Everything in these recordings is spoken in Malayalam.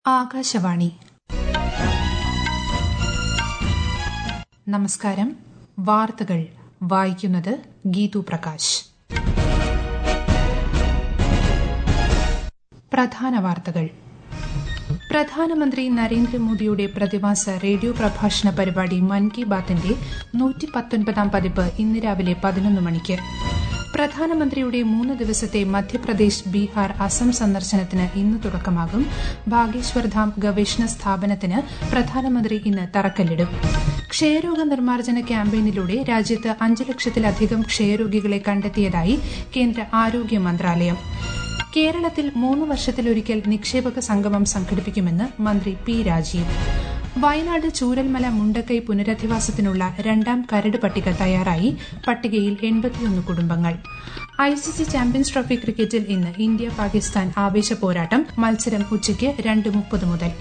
ആകാശവാണി നമസ്കാരം വാർത്തകൾ വായിക്കുന്നത് ഗീതു പ്രകാശ് പ്രധാന വാർത്തകൾ പ്രധാനമന്ത്രി നരേന്ദ്രമോദിയുടെ പ്രതിമാസ റേഡിയോ പ്രഭാഷണ പരിപാടി മൻ കി ബാത്തിന്റെ നൂറ്റി പത്തൊൻപതാം പതിപ്പ് ഇന്ന് രാവിലെ പതിനൊന്ന് മണിക്ക് പ്രധാനമന്ത്രിയുടെ മൂന്ന് ദിവസത്തെ മധ്യപ്രദേശ് ബീഹാർ അസം സന്ദർശനത്തിന് ഇന്ന് തുടക്കമാകും ഭാഗേശ്വർ ധാം ഗവേഷണ സ്ഥാപനത്തിന് പ്രധാനമന്ത്രി ഇന്ന് തറക്കല്ലിടും ക്ഷയരോഗ നിർമ്മാർജ്ജന ക്യാമ്പയിനിലൂടെ രാജ്യത്ത് അഞ്ച് ലക്ഷത്തിലധികം ക്ഷയരോഗികളെ കണ്ടെത്തിയതായി കേന്ദ്ര ആരോഗ്യ മന്ത്രാലയം കേരളത്തിൽ മൂന്ന് വർഷത്തിലൊരിക്കൽ നിക്ഷേപക സംഗമം സംഘടിപ്പിക്കുമെന്ന് മന്ത്രി പി രാജീവ് വയനാട് ചൂരൽമല മുണ്ടക്കൈ പുനരധിവാസത്തിനുള്ള രണ്ടാം കരട് പട്ടിക തയ്യാറായി പട്ടികയിൽ എൺപത്തിയൊന്ന് കുടുംബങ്ങൾ ഐസിസി ചാമ്പ്യൻസ് ട്രോഫി ക്രിക്കറ്റിൽ ഇന്ന് ഇന്ത്യ പാകിസ്ഥാൻ ആവേശ പോരാട്ടം മത്സരം ഉച്ചയ്ക്ക് രണ്ട് മുപ്പത് മുതൽ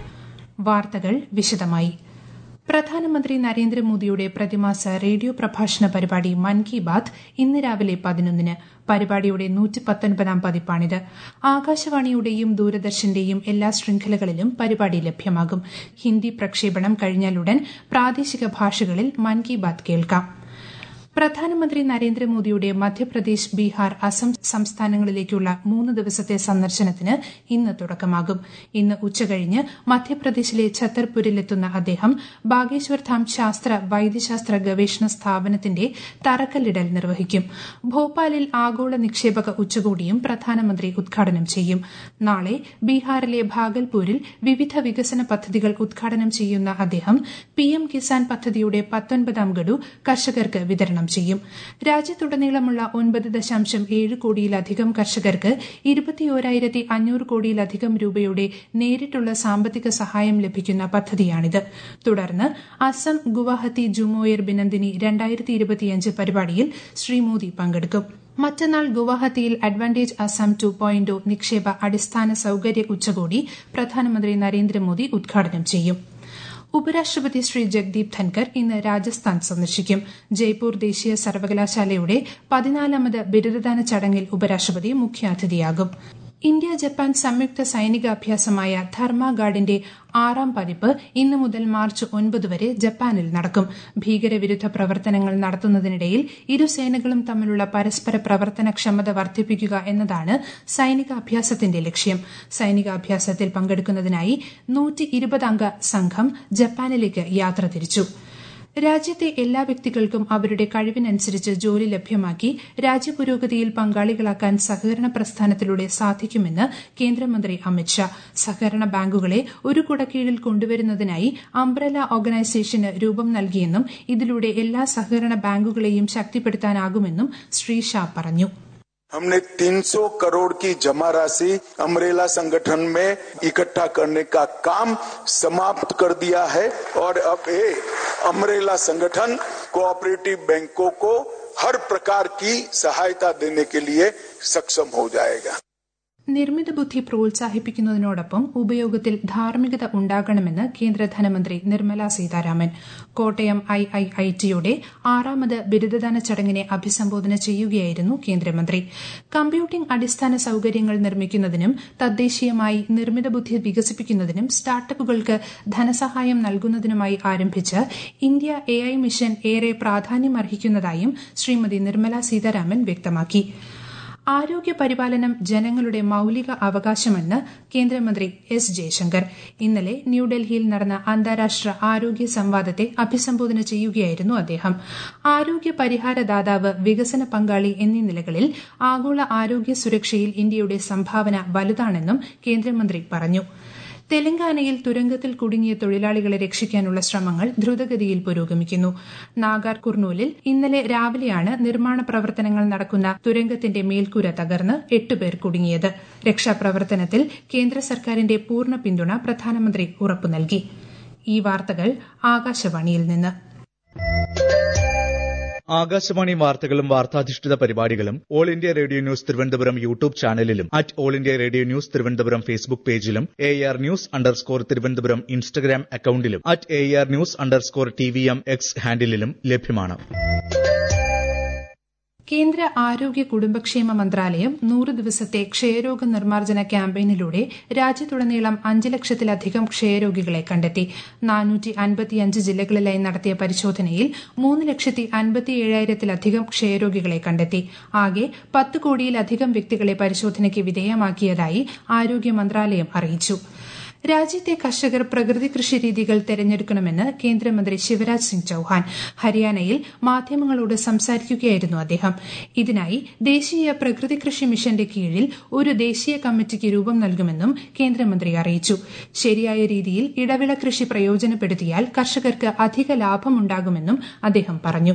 വാർത്തകൾ വിശദമായി പ്രധാനമന്ത്രി നരേന്ദ്രമോദിയുടെ പ്രതിമാസ റേഡിയോ പ്രഭാഷണ പരിപാടി മൻ കി ബാത് ഇന്ന് രാവിലെ പതിനൊന്നിന് പരിപാടിയുടെ നൂറ്റി പത്തൊൻപതാം പതിപ്പാണിത് ആകാശവാണിയുടെയും ദൂരദർശന്റെയും എല്ലാ ശൃംഖലകളിലും പരിപാടി ലഭ്യമാകും ഹിന്ദി പ്രക്ഷേപണം കഴിഞ്ഞാലുടൻ പ്രാദേശിക ഭാഷകളിൽ മൻ കി ബാത് കേൾക്കാം പ്രധാനമന്ത്രി നരേന്ദ്രമോദിയുടെ മധ്യപ്രദേശ് ബീഹാർ അസം സംസ്ഥാനങ്ങളിലേക്കുള്ള മൂന്ന് ദിവസത്തെ സന്ദർശനത്തിന് ഇന്ന് തുടക്കമാകും ഇന്ന് ഉച്ചകഴിഞ്ഞ് മധ്യപ്രദേശിലെ ഛത്തർപൂരിലെത്തുന്ന അദ്ദേഹം ബാഗേശ്വർ ധാം ശാസ്ത്ര വൈദ്യശാസ്ത്ര ഗവേഷണ സ്ഥാപനത്തിന്റെ തറക്കല്ലിടൽ നിർവഹിക്കും ഭോപ്പാലിൽ ആഗോള നിക്ഷേപക ഉച്ചകോടിയും പ്രധാനമന്ത്രി ഉദ്ഘാടനം ചെയ്യും നാളെ ബീഹാറിലെ ഭാഗൽപൂരിൽ വിവിധ വികസന പദ്ധതികൾ ഉദ്ഘാടനം ചെയ്യുന്ന അദ്ദേഹം പിഎം കിസാൻ പദ്ധതിയുടെ പത്തൊൻപതാം ഗഡു കർഷകർക്ക് വിതരണം ചെയ്യും രാജ്യത്തുടനീളമുള്ള ഒൻപത് ദശാംശം ഏഴ് കോടിയിലധികം കർഷകർക്ക് ഇരുപത്തിയോരായിരത്തി അഞ്ഞൂറ് കോടിയിലധികം രൂപയുടെ നേരിട്ടുള്ള സാമ്പത്തിക സഹായം ലഭിക്കുന്ന പദ്ധതിയാണിത് തുടർന്ന് അസം ഗുവാഹത്തി ജുമോയർ ബിനന്ദിനി രണ്ടായിരത്തി ഇരുപത്തിയഞ്ച് പരിപാടിയിൽ ശ്രീ മോദി പങ്കെടുക്കും മറ്റന്നാൾ ഗുവാഹത്തിയിൽ അഡ്വാൻറ്റേജ് അസം ടു പോയിന്റ് നിക്ഷേപ അടിസ്ഥാന സൌകര്യ ഉച്ചകോടി പ്രധാനമന്ത്രി നരേന്ദ്രമോദി ഉദ്ഘാടനം ചെയ്യും ഉപരാഷ്ട്രപതി ശ്രീ ജഗ്ദീപ് ധൻകർ ഇന്ന് രാജസ്ഥാൻ സന്ദർശിക്കും ജയ്പൂർ ദേശീയ സർവകലാശാലയുടെ പതിനാലാമത് ബിരുദദാന ചടങ്ങിൽ ഉപരാഷ്ട്രപതി മുഖ്യാതിഥിയാകും ഇന്ത്യ ജപ്പാൻ സംയുക്ത സൈനികാഭ്യാസമായ ധർമ്മ ഗാർഡിന്റെ ആറാം പതിപ്പ് ഇന്നു മുതൽ മാർച്ച് ഒൻപത് വരെ ജപ്പാനിൽ നടക്കും ഭീകരവിരുദ്ധ പ്രവർത്തനങ്ങൾ നടത്തുന്നതിനിടയിൽ ഇരു സേനകളും തമ്മിലുള്ള പരസ്പര പ്രവർത്തനക്ഷമത വർദ്ധിപ്പിക്കുക എന്നതാണ് സൈനികാഭ്യാസത്തിന്റെ ലക്ഷ്യം സൈനികാഭ്യാസത്തിൽ പങ്കെടുക്കുന്നതിനായി നൂറ്റി ഇരുപതംഗ സംഘം ജപ്പാനിലേക്ക് യാത്ര തിരിച്ചു രാജ്യത്തെ എല്ലാ വ്യക്തികൾക്കും അവരുടെ കഴിവിനനുസരിച്ച് ജോലി ലഭ്യമാക്കി രാജ്യപുരോഗതിയിൽ പങ്കാളികളാക്കാൻ സഹകരണ പ്രസ്ഥാനത്തിലൂടെ സാധിക്കുമെന്ന് കേന്ദ്രമന്ത്രി അമിത്ഷാ സഹകരണ ബാങ്കുകളെ ഒരു കുടക്കീഴിൽ കൊണ്ടുവരുന്നതിനായി അംബ്രല ഓർഗനൈസേഷന് രൂപം നൽകിയെന്നും ഇതിലൂടെ എല്ലാ സഹകരണ ബാങ്കുകളെയും ശക്തിപ്പെടുത്താനാകുമെന്നും ശ്രീ ഷാ പറഞ്ഞു हमने 300 करोड़ की जमा राशि अमरेला संगठन में इकट्ठा करने का काम समाप्त कर दिया है और अब ये अमरेला संगठन कोऑपरेटिव बैंकों को हर प्रकार की सहायता देने के लिए सक्षम हो जाएगा നിർമ്മിത ബുദ്ധി പ്രോത്സാഹിപ്പിക്കുന്നതിനോടൊപ്പം ഉപയോഗത്തിൽ ധാർമ്മികത ഉണ്ടാകണമെന്ന് കേന്ദ്ര ധനമന്ത്രി Nirmala Sitharaman Kottayam I I I ടിയുടെ ആറാമത് ബിരുദദാന ചടങ്ങിനെ അഭിസംബോധന ചെയ്യുകയായിരുന്നു കേന്ദ്രമന്ത്രി കമ്പ്യൂട്ടിംഗ് അടിസ്ഥാന സൌകര്യങ്ങൾ നിർമ്മിക്കുന്നതിനും തദ്ദേശീയമായി നിർമ്മിത ബുദ്ധി വികസിപ്പിക്കുന്നതിനും സ്റ്റാർട്ടപ്പുകൾക്ക് ധനസഹായം നൽകുന്നതിനുമായി ആരംഭിച്ച ഇന്ത്യ എ ഐ മിഷൻ ഏറെ പ്രാധാന്യമർഹിക്കുന്നതായും ശ്രീമതി നിർമ്മല സീതാരാമൻ വ്യക്തമാക്കി ആരോഗ്യ പരിപാലനം ജനങ്ങളുടെ മൌലിക അവകാശമെന്ന് കേന്ദ്രമന്ത്രി എസ് ജയശങ്കർ ഇന്നലെ ന്യൂഡൽഹിയിൽ നടന്ന അന്താരാഷ്ട്ര ആരോഗ്യ സംവാദത്തെ അഭിസംബോധന ചെയ്യുകയായിരുന്നു അദ്ദേഹം ആരോഗ്യ പരിഹാരദാതാവ് വികസന പങ്കാളി എന്നീ നിലകളിൽ ആഗോള ആരോഗ്യ സുരക്ഷയിൽ ഇന്ത്യയുടെ സംഭാവന വലുതാണെന്നും കേന്ദ്രമന്ത്രി പറഞ്ഞു തെലങ്കാനയിൽ തുരങ്കത്തിൽ കുടുങ്ങിയ തൊഴിലാളികളെ രക്ഷിക്കാനുള്ള ശ്രമങ്ങൾ ദ്രുതഗതിയിൽ പുരോഗമിക്കുന്നു നാഗാർ കുർണൂലിൽ ഇന്നലെ രാവിലെയാണ് നിർമ്മാണ പ്രവർത്തനങ്ങൾ നടക്കുന്ന തുരങ്കത്തിന്റെ മേൽക്കൂര തകർന്ന് എട്ടുപേർ കുടുങ്ങിയത് രക്ഷാപ്രവർത്തനത്തിൽ കേന്ദ്ര സർക്കാരിന്റെ പൂർണ്ണ പിന്തുണ പ്രധാനമന്ത്രി ഉറപ്പു നൽകി ഈ വാർത്തകൾ ആകാശവാണിയിൽ നിന്ന് ആകാശവാണി വാർത്തകളും വാർത്താധിഷ്ഠിത പരിപാടികളും All India Radio news Thiruvananthapuram YouTube ചാനലിലും at All India Radio news Thiruvananthapuram Facebook പേജിലും A R news underscore Thiruvananthapuram Instagram അക്കൌണ്ടിലും at A R news underscore T V M X ഹാൻഡിലും ലഭ്യമാണ് കേന്ദ്ര ആരോഗ്യ കുടുംബക്ഷേമ മന്ത്രാലയം നൂറ് ദിവസത്തെ ക്ഷയരോഗ നിർമ്മാർജ്ജന ക്യാമ്പയിനിലൂടെ രാജ്യത്തുടനീളം അഞ്ച് ലക്ഷത്തിലധികം ക്ഷയരോഗികളെ കണ്ടെത്തി നാനൂറ്റി അൻപത്തിയഞ്ച് ജില്ലകളിലായി നടത്തിയ പരിശോധനയിൽ മൂന്ന് ലക്ഷത്തി അൻപത്തിയേഴായിരത്തിലധികം ക്ഷയരോഗികളെ കണ്ടെത്തി ആകെ പത്ത് കോടിയിലധികം വ്യക്തികളെ പരിശോധനയ്ക്ക് വിധേയമാക്കിയതായി ആരോഗ്യ മന്ത്രാലയം അറിയിച്ചു രാജ്യത്തെ കർഷകർ പ്രകൃതി കൃഷി രീതികൾ തെരഞ്ഞെടുക്കണമെന്ന് കേന്ദ്രമന്ത്രി ശിവരാജ് സിംഗ് ചൌഹാൻ ഹരിയാനയിൽ മാധ്യമങ്ങളോട് സംസാരിക്കുകയായിരുന്നു അദ്ദേഹം ഇതിനായി ദേശീയ പ്രകൃതി കൃഷി മിഷന്റെ കീഴിൽ ഒരു ദേശീയ കമ്മിറ്റിക്ക് രൂപം നൽകുമെന്നും കേന്ദ്രമന്ത്രി അറിയിച്ചു ശരിയായ രീതിയിൽ ഇടവിള കൃഷി പ്രയോജനപ്പെടുത്തിയാൽ കർഷകർക്ക് അധിക ലാഭമുണ്ടാകുമെന്നും അദ്ദേഹം പറഞ്ഞു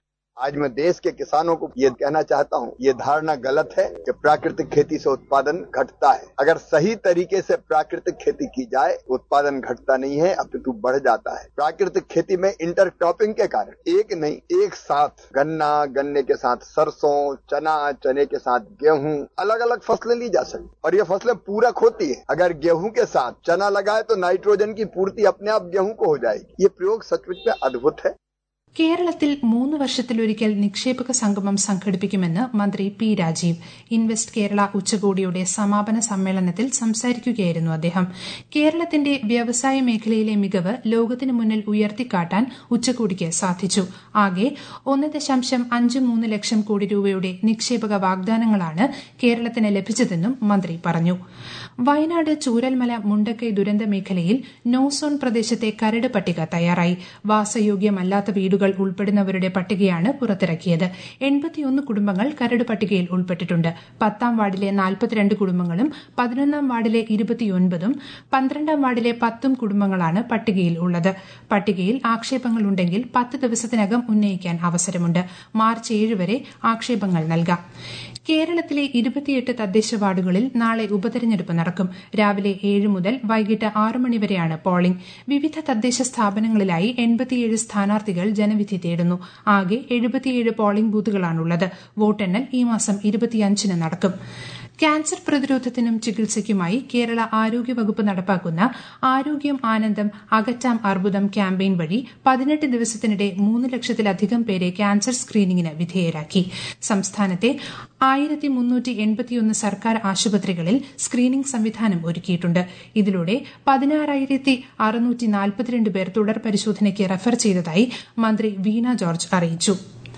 आज मैं देश के किसानों को ये कहना चाहता हूँ ये धारणा गलत है कि प्राकृतिक खेती से उत्पादन घटता है अगर सही तरीके से प्राकृतिक खेती की जाए उत्पादन घटता नहीं है अपितु बढ़ जाता है प्राकृतिक खेती में इंटरक्रॉपिंग के कारण एक नहीं एक साथ गन्ना गन्ने के साथ सरसों चना चने के साथ गेहूं अलग अलग फसलें ली जा सकती और ये फसलें पूरक होती है अगर गेहूं के साथ चना लगाए तो नाइट्रोजन की पूर्ति अपने आप गेहूं को हो जाएगी ये प्रयोग सचमुच में अद्भुत है കേരളത്തിൽ മൂന്ന് വർഷത്തിലൊരിക്കൽ നിക്ഷേപക സംഗമം സംഘടിപ്പിക്കുമെന്ന് മന്ത്രി പി രാജീവ് ഇൻവെസ്റ്റ് കേരള ഉച്ചകോടിയുടെ സമാപന സമ്മേളനത്തിൽ സംസാരിക്കുകയായിരുന്നു അദ്ദേഹം കേരളത്തിന്റെ വ്യവസായ മേഖലയിലെ മികവ് ലോകത്തിനു മുന്നിൽ ഉയർത്തിക്കാട്ടാൻ ഉച്ചകോടിക്ക് സാധിച്ചു ആകെ ഒന്ന് ദശാംശം അഞ്ച് മൂന്ന് ലക്ഷം കോടി രൂപയുടെ നിക്ഷേപക വാഗ്ദാനങ്ങളാണ് കേരളത്തിന് ലഭിച്ചതെന്നും മന്ത്രി പറഞ്ഞു വയനാട് ചൂരൽമല മുണ്ടക്കൈ ദുരന്ത മേഖലയിൽ നോ സോൺ പ്രദേശത്തെ കരട് പട്ടിക തയ്യാറായി വാസയോഗ്യമല്ലാത്ത വീടുകൾ ഉൾപ്പെടുന്നവരുടെ പട്ടികയാണ് പുറത്തിറക്കിയത് എൺപത്തിയൊന്ന് കുടുംബങ്ങൾ കരട് പട്ടികയിൽ ഉൾപ്പെട്ടിട്ടുണ്ട് പത്താം വാർഡിലെ നാൽപ്പത്തിരണ്ട് കുടുംബങ്ങളും പതിനൊന്നാം വാർഡിലെ ഇരുപത്തിയൊൻപതും പന്ത്രണ്ടാം വാർഡിലെ പത്തും കുടുംബങ്ങളാണ് പട്ടികയിൽ ഉള്ളത് പട്ടികയിൽ ആക്ഷേപങ്ങളുണ്ടെങ്കിൽ പത്ത് ദിവസത്തിനകം ഉന്നയിക്കാൻ അവസരമുണ്ട് മാർച്ച് ഏഴ് വരെ ആക്ഷേപങ്ങൾ നൽകാം കേരളത്തിലെ ഇരുപത്തിയെട്ട് തദ്ദേശ വാർഡുകളിൽ നാളെ ഉപതെരഞ്ഞെടുപ്പ് നടക്കും രാവിലെ ഏഴ് മുതൽ വൈകിട്ട് ആറ് മണിവരെയാണ് പോളിംഗ് വിവിധ തദ്ദേശ സ്ഥാപനങ്ങളിലായി എൺപത്തിയേഴ് സ്ഥാനാർത്ഥികൾ ജനവിധി തേടുന്നു ആകെ എഴുപത്തിയേഴ് പോളിംഗ് ബൂത്തുകളാണുള്ളത് വോട്ടെണ്ണൽ ഈ മാസം ഇരുപത്തിയഞ്ചിന് നടക്കും ക്യാൻസർ പ്രതിരോധത്തിനും ചികിത്സയ്ക്കുമായി കേരള ആരോഗ്യവകുപ്പ് നടപ്പാക്കുന്ന ആരോഗ്യം ആനന്ദം അകറ്റാം അർബുദം ക്യാമ്പയിൻ വഴി പതിനെട്ട് ദിവസത്തിനിടെ മൂന്ന് ലക്ഷത്തിലധികം പേരെ ക്യാൻസർ സ്ക്രീനിംഗിന് വിധേയരാക്കി സംസ്ഥാനത്തെ ആയിരത്തി മുന്നൂറ്റി എൺപത്തിയൊന്ന് സർക്കാർ ആശുപത്രികളിൽ സ്ക്രീനിംഗ് സംവിധാനം ഒരുക്കിയിട്ടുണ്ട് ഇതിലൂടെ പതിനാറായിരത്തി അറുന്നൂറ്റി നാൽപ്പത്തിരണ്ട് പേർ തുടർ പരിശോധനയ്ക്ക് റഫർ ചെയ്തതായി മന്ത്രി വീണ ജോർജ് അറിയിച്ചു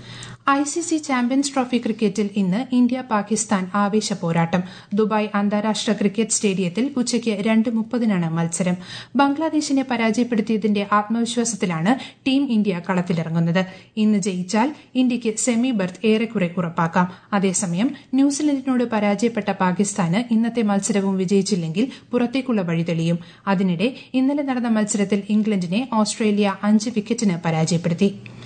ഐസിസി ചാമ്പ്യൻസ് ട്രോഫി ക്രിക്കറ്റിൽ ഇന്ന് ഇന്ത്യ പാകിസ്ഥാൻ ആവേശ പോരാട്ടം ദുബായ് അന്താരാഷ്ട്ര ക്രിക്കറ്റ് സ്റ്റേഡിയത്തിൽ ഉച്ചയ്ക്ക് രണ്ട് മുപ്പതിനാണ് മത്സരം ബംഗ്ലാദേശിനെ പരാജയപ്പെടുത്തിയതിന്റെ ആത്മവിശ്വാസത്തിലാണ് ടീം ഇന്ത്യ കളത്തിലിറങ്ങുന്നത് ഇന്ന് ജയിച്ചാൽ ഇന്ത്യയ്ക്ക് സെമി ബർത്ത് ഏറെക്കുറെ ഉറപ്പാക്കാം അതേസമയം ന്യൂസിലൻഡിനോട് പരാജയപ്പെട്ട പാകിസ്ഥാന് ഇന്നത്തെ മത്സരവും വിജയിച്ചില്ലെങ്കിൽ പുറത്തേക്കുള്ള വഴി തെളിയും അതിനിടെ ഇന്നലെ നടന്ന മത്സരത്തിൽ ഇംഗ്ലണ്ടിനെ ഓസ്ട്രേലിയ അഞ്ച് വിക്കറ്റിന് പരാജയപ്പെടുത്തി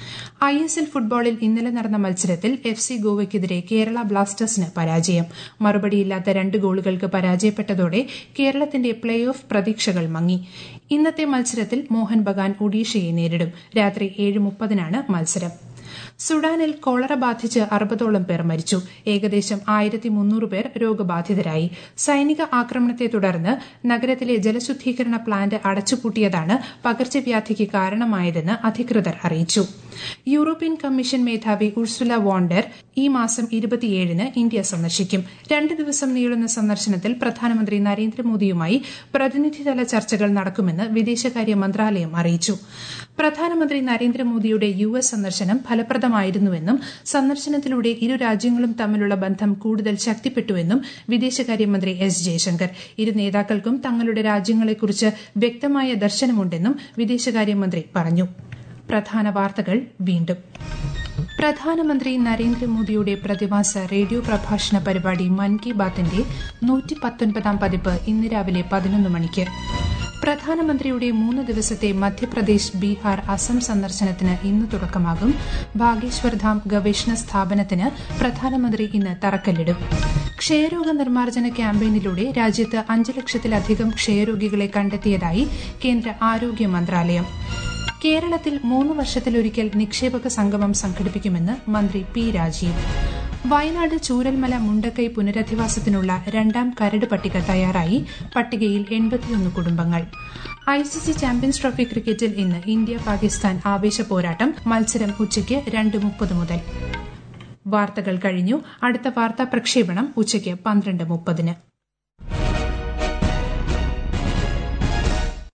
ഐ എസ് എൽ ഫുട്ബോളിൽ ഇന്നലെ നടന്ന മത്സരത്തിൽ എഫ് സി ഗോവയ്ക്കെതിരെ കേരള ബ്ലാസ്റ്റേഴ്സിന് പരാജയം മറുപടിയില്ലാത്ത രണ്ട് ഗോളുകൾക്ക് പരാജയപ്പെട്ടതോടെ കേരളത്തിന്റെ പ്ലേ ഓഫ് പ്രതീക്ഷകൾ മങ്ങി ഇന്നത്തെ മത്സരത്തിൽ മോഹൻ ബഗാൻ ഒഡീഷയെ നേരിടും രാത്രി ഏഴ് മുപ്പതിനാണ് മത്സരം സുഡാനിൽ കോളറ ബാധിച്ച് അറുപതോളം പേർ മരിച്ചു ഏകദേശം ആയിരത്തി മുന്നൂറ് പേർ രോഗബാധിതരായി സൈനിക ആക്രമണത്തെ തുടർന്ന് നഗരത്തിലെ ജലശുദ്ധീകരണ പ്ലാന്റ് അടച്ചുപൂട്ടിയതാണ് പകർച്ചവ്യാധിക്ക് കാരണമായതെന്ന് അധികൃതർ അറിയിച്ചു യൂറോപ്യൻ കമ്മീഷൻ മേധാവി ഉർസുല വോണ്ടർ ഈ മാസം ഇരുപത്തിയേഴിന് ഇന്ത്യ സന്ദർശിക്കും രണ്ട് ദിവസം നീളുന്ന സന്ദർശനത്തിൽ പ്രധാനമന്ത്രി നരേന്ദ്രമോദിയുമായി പ്രതിനിധിതല ചർച്ചകൾ നടക്കുമെന്ന് വിദേശകാര്യ മന്ത്രാലയം അറിയിച്ചു പ്രധാനമന്ത്രി നരേന്ദ്രമോദിയുടെ യു എസ് സന്ദർശനം ഫലപ്രദമായിരുന്നുവെന്നും സന്ദർശനത്തിലൂടെ ഇരു രാജ്യങ്ങളും തമ്മിലുള്ള ബന്ധം കൂടുതൽ ശക്തിപ്പെട്ടുവെന്നും വിദേശകാര്യമന്ത്രി എസ് ജയശങ്കർ ഇരു നേതാക്കൾക്കും തങ്ങളുടെ രാജ്യങ്ങളെക്കുറിച്ച് വ്യക്തമായ ദർശനമുണ്ടെന്നും വിദേശകാര്യമന്ത്രി പറഞ്ഞു പ്രധാന വാർത്തകൾ വീണ്ടും പ്രധാനമന്ത്രി നരേന്ദ്രമോദിയുടെ പ്രതിമാസ റേഡിയോ പ്രഭാഷണ പരിപാടി മൻ കി ബാത്തിന്റെ നൂറ്റി പത്തൊൻപതാം പതിപ്പ് ഇന്ന് രാവിലെ പതിനൊന്ന് മണിക്ക് പ്രധാനമന്ത്രിയുടെ മൂന്ന് ദിവസത്തെ മധ്യപ്രദേശ് ബീഹാർ അസം സന്ദർശനത്തിന് ഇന്ന് തുടക്കമാകും ഭാഗേശ്വർധാം ഗവേഷണ സ്ഥാപനത്തിന് പ്രധാനമന്ത്രി ഇന്ന് തറക്കല്ലിടും ക്ഷയരോഗ നിർമ്മാർജ്ജന ക്യാമ്പയിനിലൂടെ രാജ്യത്ത് അഞ്ച് ലക്ഷത്തിലധികം ക്ഷയരോഗികളെ കണ്ടെത്തിയതായി കേന്ദ്ര ആരോഗ്യ മന്ത്രാലയം കേരളത്തിൽ മൂന്ന് വർഷത്തിലൊരിക്കൽ നിക്ഷേപക സംഗമം സംഘടിപ്പിക്കുമെന്ന് മന്ത്രി പി രാജീവ് വയനാട് ചൂരൽമല മുണ്ടക്കൈ പുനരധിവാസത്തിനുള്ള രണ്ടാം കരട് പട്ടിക തയ്യാറായി പട്ടികയിൽ എൺപത്തിയൊന്ന് കുടുംബങ്ങൾ ഐസിസി ചാമ്പ്യൻസ് ട്രോഫി ക്രിക്കറ്റിൽ ഇന്ന് ഇന്ത്യ പാകിസ്ഥാൻ ആവേശ പോരാട്ടം മത്സരം ഉച്ചയ്ക്ക് രണ്ട് മുപ്പത് മുതൽ വാർത്തകൾ കഴിഞ്ഞു അടുത്ത വാർത്താ പ്രക്ഷേപണം ഉച്ചയ്ക്ക് പന്ത്രണ്ട് മുപ്പതിന്